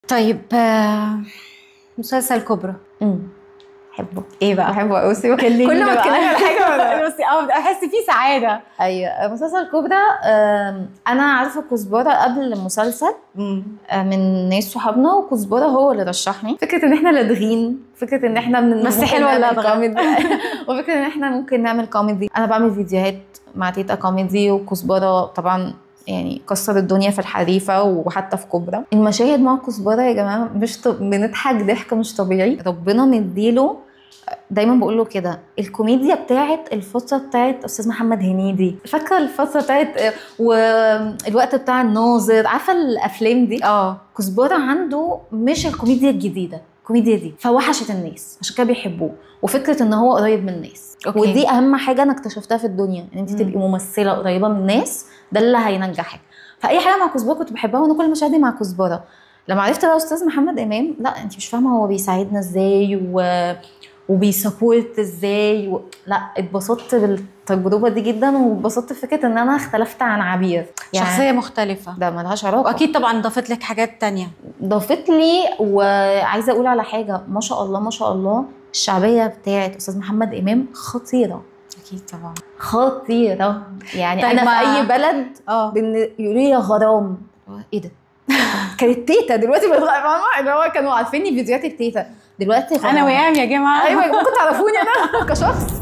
طيب آه، مسلسل كبرى امم بحبه ايه بقى بحبه قوي سيبك كلميني كل ما بقى. اتكلمي على حاجه بصي اه احس فيه سعاده ايوه مسلسل كوبرا آم، انا عارفه كزبره قبل المسلسل آه، من ناس صحابنا وكزبره هو اللي رشحني فكره ان احنا لادغين فكره ان احنا من بس ممكن حلوة نعمل اللدغة. كوميدي وفكره ان احنا ممكن نعمل كوميدي انا بعمل فيديوهات مع تيتا كوميدي وكزبره طبعا يعني كسر الدنيا في الحريفه وحتى في كبرى المشاهد مع كزبره يا جماعه مش طب... بنضحك ضحك مش طبيعي ربنا مديله دايما بقول له كده الكوميديا بتاعت الفتره بتاعت استاذ محمد هنيدي فاكره الفتره بتاعت آه، والوقت بتاع الناظر عارفه الافلام دي اه كزبره عنده مش الكوميديا الجديده الكوميديا دي فوحشت الناس عشان كده بيحبوه وفكره ان هو قريب من الناس أوكي. ودي اهم حاجه انا اكتشفتها في الدنيا ان انت مم. تبقي ممثله قريبه من الناس ده اللي هينجحك فاي حاجه مع كزبره كنت بحبها وانا كل مشاهدي مع كزبره لما عرفت بقى استاذ محمد امام لا انت مش فاهمه هو بيساعدنا ازاي و... وبيسابورت ازاي و... لا اتبسطت بالتجربه دي جدا واتبسطت بفكره ان انا اختلفت عن عبير شخصيه مختلفه ده ملهاش علاقه واكيد طبعا ضافت لك حاجات تانية ضافت لي وعايزه اقول على حاجه ما شاء الله ما شاء الله الشعبيه بتاعت استاذ محمد امام خطيره اكيد طبعا خطيره يعني طيب انا ما- في اي بلد اه بن- يقولوا لي يا غرام ايه ده كانت تيتا دلوقتي بقت فاهمه اللي هو كانوا عارفيني فيديوهات التيتا دلوقتي غرام انا ويام يا جماعه ايوه ممكن تعرفوني انا كشخص